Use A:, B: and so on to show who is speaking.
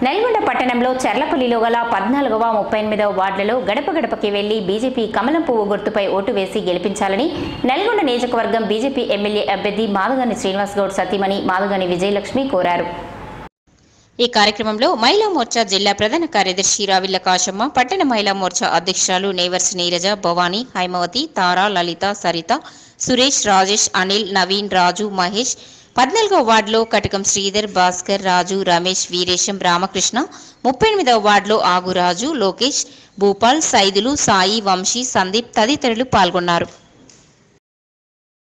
A: నల్గొండ పట్టణంలో చర్లపల్లిలో గల పద్నాలుగవ ముప్పై ఎనిమిదవ వార్డులలో గడప గడపకి వెళ్లి బీజేపీ కమలం పువ్వు గుర్తుపై ఓటు వేసి గెలిపించాలని నల్గొండ నియోజకవర్గం బీజేపీ ఎమ్మెల్యే అభ్యర్థి మాదగాని శ్రీనివాస్ గౌడ్ సతీమణి మాదగాని విజయలక్ష్మి కోరారు ఈ కార్యక్రమంలో మహిళా మోర్చా జిల్లా ప్రధాన కార్యదర్శి రావిళ్ల కాశమ్మ పట్టణ మహిళా మోర్చా అధ్యక్షురాలు నేవర్స్ నీరజ భవానీ హైమవతి తారా లలిత సరిత సురేష్ రాజేష్ అనిల్ నవీన్ రాజు మహేష్ పద్నాలుగో వార్డులో కటకం శ్రీధర్ భాస్కర్ రాజు రమేష్ వీరేశం రామకృష్ణ ముప్పై ఎనిమిదవ వార్డులో ఆగురాజు లోకేష్ భూపాల్ సైదులు సాయి వంశీ సందీప్ తదితరులు పాల్గొన్నారు